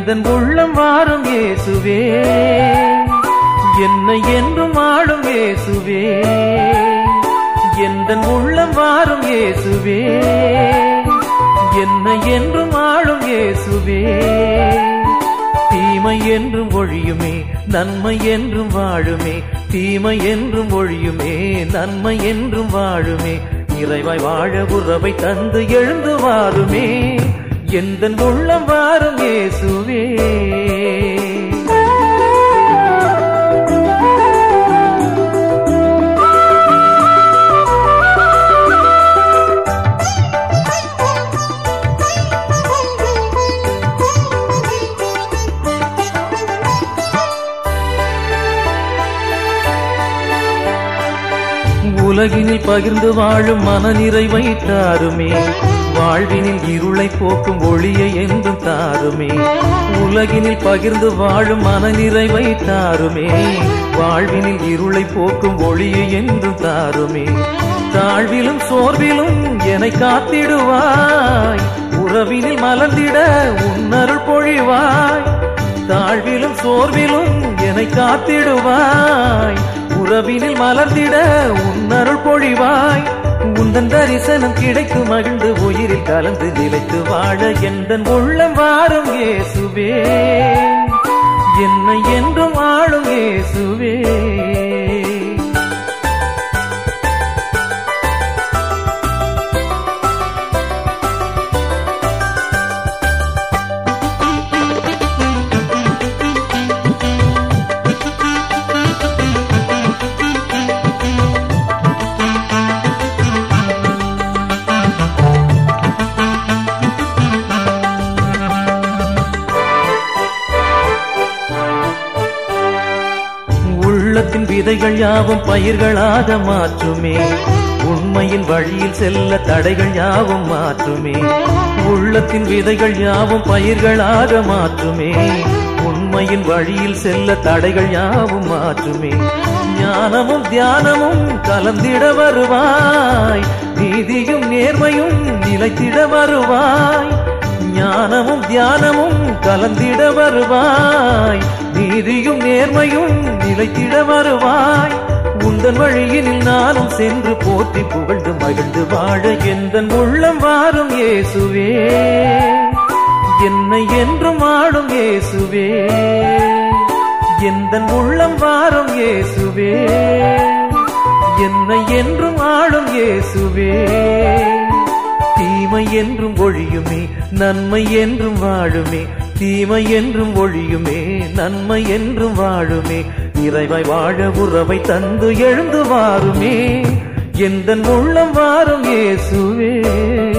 எந்தன் உள்ளம் வாரும் இயேசுவே என்னை என்றும் ஆளும் இயேசுவே எந்தன் உள்ளம் வாரும் இயேசுவே என்னை என்றும் ஆளும் இயேசுவே தீமை என்றும் ஒழியுமே நன்மை என்றும் வாழுமே தீமை என்றும் ஒழியுமே நன்மை என்றும் வாழுமே இறைவாய் வாழ உறவை தந்து எழுந்து வாருமே எந்தன் உள்ளம் வாரும் இயேசுவே உலகினில் பகிர்ந்து வாழும் மனநிறைவை தாருமே வாழ்வினில் இருளை போக்கும் ஒளியை என்றும் தாருமே உலகினில் பகிர்ந்து வாழும் மனநிறைவை தாருமே வாழ்வினில் இருளை போக்கும் ஒளியை என்றும் தாருமே தாழ்விலும் சோர்விலும் என்னை காத்திடுவாய் உறவினில் மலர்ந்திட உன்னருள் பொழிவாய் தாழ்விலும் சோர்விலும் என்னை காத்திடுவாய் உறவினில் மலர்ந்திட உன்னருள் பொழிவாய் உந்தன் தரிசனம் கிடைத்து மகிழ்ந்து உயிரில் கலந்து நிலைத்து வாழ எந்தன் உள்ளம் வாரும் இயேசுவே என்னை என்றும் ஆளும் இயேசுவே உள்ளத்தின் விதைகள் யாவும் பயிர்களாக மாற்றுமே உண்மையின் வழியில் செல்ல தடைகள் யாவும் மாற்றுமே உள்ளத்தின் விதைகள் யாவும் பயிர்களாக மாற்றுமே உண்மையின் வழியில் செல்ல தடைகள் யாவும் மாற்றுமே ஞானமும் தியானமும் கலந்திட வருவாய் நீதியும் நேர்மையும் நிலைத்திட வருவாய் ஞானமும் தியானமும் கலந்திட வருவாய் நீதியும் நேர்மையும் நிலைத்திட வருவாய் உந்தன் வழியினில் நானும் சென்று போற்றி புகழ்ந்து மகிழ்ந்து வாழ எந்தன் உள்ளம் வாரும் இயேசுவே என்னை என்றும் ஆளும் இயேசுவே எந்தன் உள்ளம் வாரும் இயேசுவே என்னை என்றும் ஆளும் இயேசுவே தீமை என்றும் ஒழியுமே நன்மை என்றும் வாழுமே தீமை என்றும் ஒழியுமே நன்மை என்றும் வாழுமே இறைவாய் வாழ உறவை தந்து எழுந்து வாருமே எந்தன் உள்ளம் வாரும் இயேசுவே